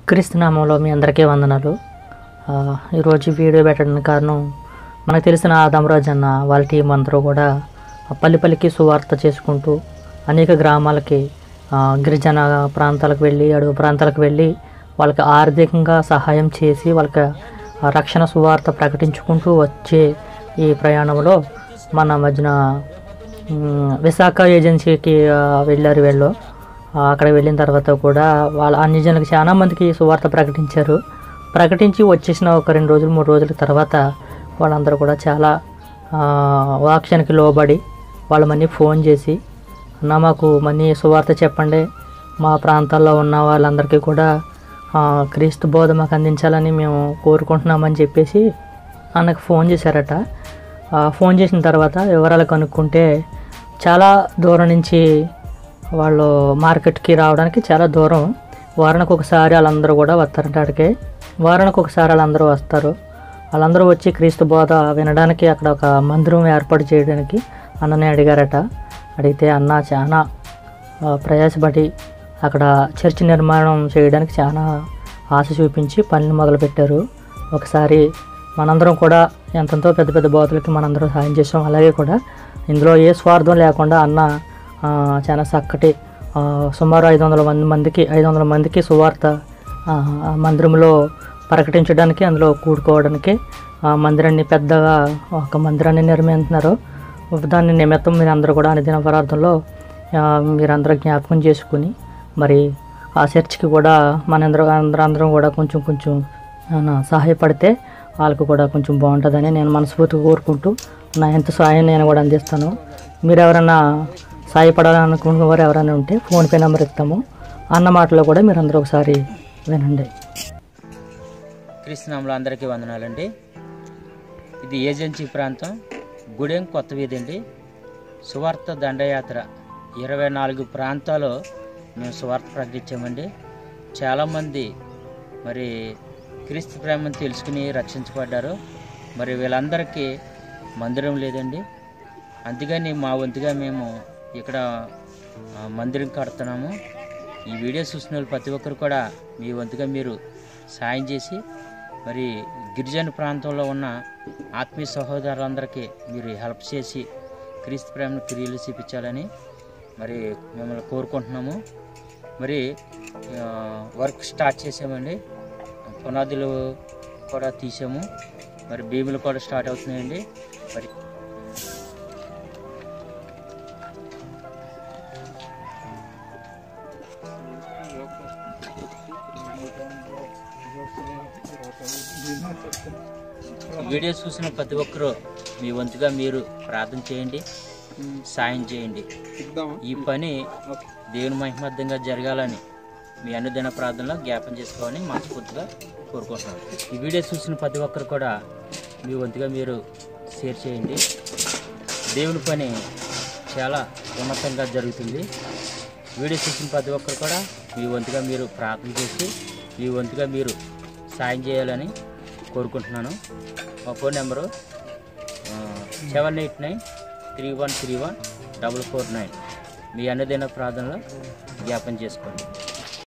క్రీస్తునామంలో మీ అందరికీ వందనాలు ఆ, ఈరోజు వీడియో పెట్టడానికి కారణం మనకు తెలిసిన ఆదమరాజు అన్న వాళ్ళ టీం అందరూ కూడా ఆ పల్లి పల్లికి సువార్త చేసుకుంటూ అనేక గ్రామాలకి ఆ, గిరిజన ప్రాంతాలకు వెళ్ళి అడవి ప్రాంతాలకు వెళ్ళి వాళ్ళకి ఆర్థికంగా సహాయం చేసి వాళ్ళకి ఆ రక్షణ సువార్త ప్రకటించుకుంటూ వచ్చే ఈ ప్రయాణంలో మన మధ్యన మ్, విశాఖ ఏజెన్సీకి ఆ, వెళ్ళారు వీళ్ళు ఆ, అక్కడ వెళ్ళిన తర్వాత కూడా వాళ్ళ అన్ని జనులకు చాలా మందికి సువార్త ప్రకటించారు ప్రకటించి వచ్చేసిన ఒక రెండు రోజులు మూడు రోజుల తర్వాత వాళ్ళందరూ కూడా చాలా ఆ, వాక్యానికి లోబడి వాళ్ళ మనీ ఫోన్ చేసి అన్న మాకు మనీ సువార్త చెప్పండి మా ప్రాంతాల్లో ఉన్న వాళ్ళందరికీ కూడా ఆ, క్రీస్తు బోధ మాకు అందించాలని మేము కోరుకుంటున్నామని చెప్పేసి అన్నకు ఫోన్ చేశారట ఆ, ఫోన్ చేసిన తర్వాత వివరాలు కనుక్కుంటే చాలా దూరం నుంచి వాళ్ళు మార్కెట్కి రావడానికి చాలా దూరం వారానికి ఒకసారి వాళ్ళందరూ కూడా వస్తారంట అక్కడికి వారానికి ఒకసారి వాళ్ళందరూ వస్తారు వాళ్ళందరూ వచ్చి క్రీస్తు బోధ వినడానికి అక్కడ ఒక మందిరం ఏర్పాటు చేయడానికి అన్నని అడిగారట అడిగితే అన్న చాలా ఆ, ప్రయాసపడి అక్కడ చర్చి నిర్మాణం చేయడానికి చాలా ఆశ చూపించి పనులు మొదలుపెట్టారు ఒకసారి మనందరం కూడా ఎంతెంతో పెద్ద పెద్ద బోధలకి మనందరం సాయం చేసాం అలాగే కూడా ఇందులో ఏ స్వార్థం లేకుండా అన్న ఆ, చాలా చక్కటి ఆ, సుమారు ఐదు వందల మంది మందికి ఐదు వందల మందికి సువార్త ఆ, ఆ మందిరంలో ప్రకటించడానికి అందులో కూడుకోవడానికి ఆ మందిరాన్ని పెద్దగా ఒక మందిరాన్ని నిర్మిస్తున్నారు దాని నిమిత్తం మీరందరూ కూడా అనుదిన పదార్థంలో ఆ, మీరందరూ జ్ఞాపకం చేసుకుని మరి ఆ చర్చ్కి కూడా మనందరూ అందరూ అందరం కూడా కొంచెం కొంచెం ఆ, సహాయపడితే వాళ్ళకు కూడా కొంచెం బాగుంటుందని నేను మనస్ఫూర్తిగా కోరుకుంటూ నా ఎంత సాయం నేను కూడా అందిస్తాను మీరు ఎవరైనా సాయపడాలనుకున్న వారు ఎవరైనా ఉంటే ఫోన్పే నెంబర్ ఇస్తాము అన్న మాటలో కూడా మీరు అందరూ ఒకసారి వినండి క్రీస్తునాములు అందరికీ వందనాలండి ఇది ఏజెన్సీ ప్రాంతం గుడెం కొత్త వీధి అండి సువార్త దండయాత్ర ఇరవై నాలుగు ప్రాంతాలు మేము సువార్త ప్రకటించామండి చాలామంది మరి క్రీస్తు ప్రేమను తెలుసుకుని రక్షించబడ్డారు మరి వీళ్ళందరికీ మందిరం లేదండి అందుకని మా వంతుగా మేము ఇక్కడ ఆ, మందిరం కడుతున్నాము ఈ వీడియో చూసిన వాళ్ళు ప్రతి ఒక్కరు కూడా మీ వంతుగా మీరు సాయం చేసి మరి గిరిజన ప్రాంతంలో ఉన్న ఆత్మీయ సహోదరులందరికీ మీరు హెల్ప్ చేసి క్రీస్తు ప్రేమను క్రియలు చూపించాలని మరి మిమ్మల్ని కోరుకుంటున్నాము మరి ఆ, వర్క్ స్టార్ట్ చేసామండి పునాదులు కూడా తీసాము మరి భీములు కూడా స్టార్ట్ అవుతున్నాయండి మరి ఈ వీడియో చూసిన ప్రతి ఒక్కరూ మీ వంతుగా మీరు ప్రార్థన చేయండి సాయం చేయండి ఈ పని దేవుని మహిమార్థంగా జరగాలని మీ అనుదిన ప్రార్థనలో జ్ఞాపం చేసుకోవాలని మనస్ఫూర్తిగా కోరుకుంటున్నాను ఈ వీడియో చూసిన ప్రతి ఒక్కరు కూడా మీ వంతుగా మీరు షేర్ చేయండి దేవుని పని చాలా ఉన్నతంగా జరుగుతుంది వీడియో చూసిన ప్రతి ఒక్కరు కూడా మీ వంతుగా మీరు ప్రార్థన చేసి మీ వంతుగా మీరు సాయం చేయాలని కోరుకుంటున్నాను మా phone number seven eight nine three one three one double four nine మీ అన్నదైన ప్రార్థనలో జ్ఞాపం చేసుకోండి